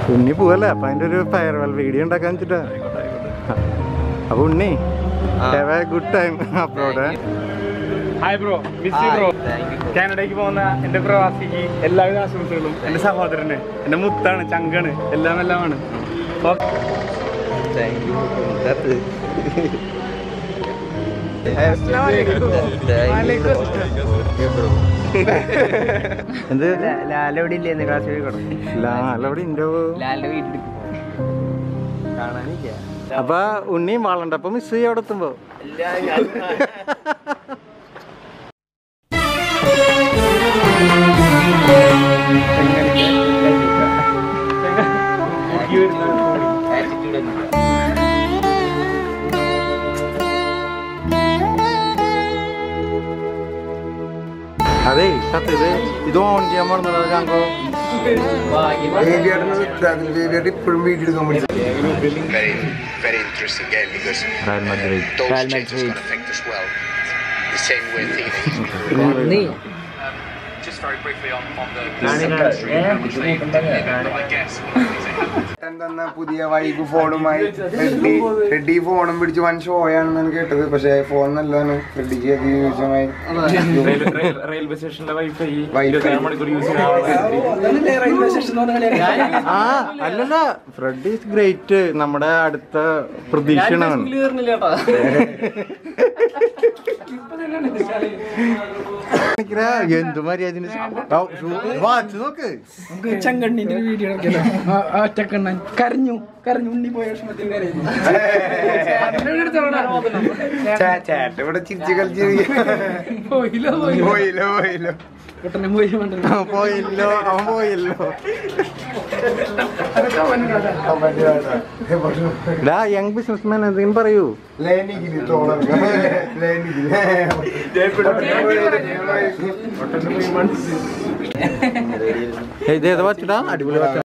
ഉണ്ണി പോവല്ലേ അപ്പൊ അതിന്റെ ഒരു ഫയർവെൽ വീഡിയോ ഉണ്ടാക്കാൻ വെച്ചിട്ടാ അപ്പൊ Unni have a good time upload hi bro miss bro കാനഡയ്ക്ക് പോകുന്ന എന്റെ പ്രവാസിക്ക് എല്ലാവിധ ആശംസകളും എന്റെ സഹോദരന് എന്റെ മുത്താണ് ചങ്കാണ് എല്ലാം എല്ലാമാണ് ഓക്കെ എന്ത് ലാലവിടെ ഇല്ലേ ക്ലാസ് ലാലവിടെ ഉണ്ടോ ലാലിന്റെ വീട്ടിൽ കാണാനില്ല അപ്പൊ ഉണ്ണി വാളണ്ടപ്പോ മിസ് ചെയ്യും അവിടെ എത്തുമ്പോ അതെ സത്യം ഇത് ഇത് ഓൺ ചെയ്യാൻ പറഞ്ഞത് ഞങ്ങൾക്കോ ഇപ്പോഴും വീഡിയോ എടുക്കാൻ പഠിച്ചു very, very interesting game because Real Madrid. those Real changes Madrid. can affect us well. The same way thinking. നീ Just very briefly on, on the, Nani, the nani. secondary Eh, in which they delivered, I guess, one of the things they had തന്ന പുതിയ vibe ഫോണുമായി ready ready ഫോണും പിടിച്ച് വൻ show ആണെന്നാണ് കേട്ടത് പക്ഷേ phone നല്ലതാണ് റെഡിക്ക് അതിനുശമായി റെയിൽവേ സ്റ്റേഷനിലെ വൈഫൈ Wi-Fi. മണിക്കൂർ യൂസ് ആ അല്ലല്ല ഫ്രെഡ് ഈസ് ഗ്രേറ്റ് നമ്മുടെ അടുത്ത പ്രതീക്ഷയാണ് അവൻ. കാണിക്കടാ, എന്ത് മര്യാദ വാച്ച് നോക്ക് ചങ്കണ്ണിന്റെ ഒരു വീഡിയോ ഇറക്കിയല്ലോ ആ ആ ഒറ്റക്കണ്ണൻ കരഞ്ഞു കരഞ്ഞു ഉണ്ണി പോയ വിഷമത്തിൽ കരയുന്നു ചേട്ട ഇവിടെ ചിരിച്ച് കളിച്ച് പോയില്ലോ പോയില്ലോ പോയില്ലോ പോയില്ലോ കുട്ടനെ പോയി വേണ്ടല്ലോ അവൻ പോയില്ലോ അവൻ പോയില്ലോ ഡാ യങ് ബിസിനസ്മാൻ എന്തെങ്കിലും പറയൂ ലേനിക്കില് തോളർക്ക ലേനിക്കില് ഇത് ഏതാ വച്ചടാ അടിപൊളി വച്ച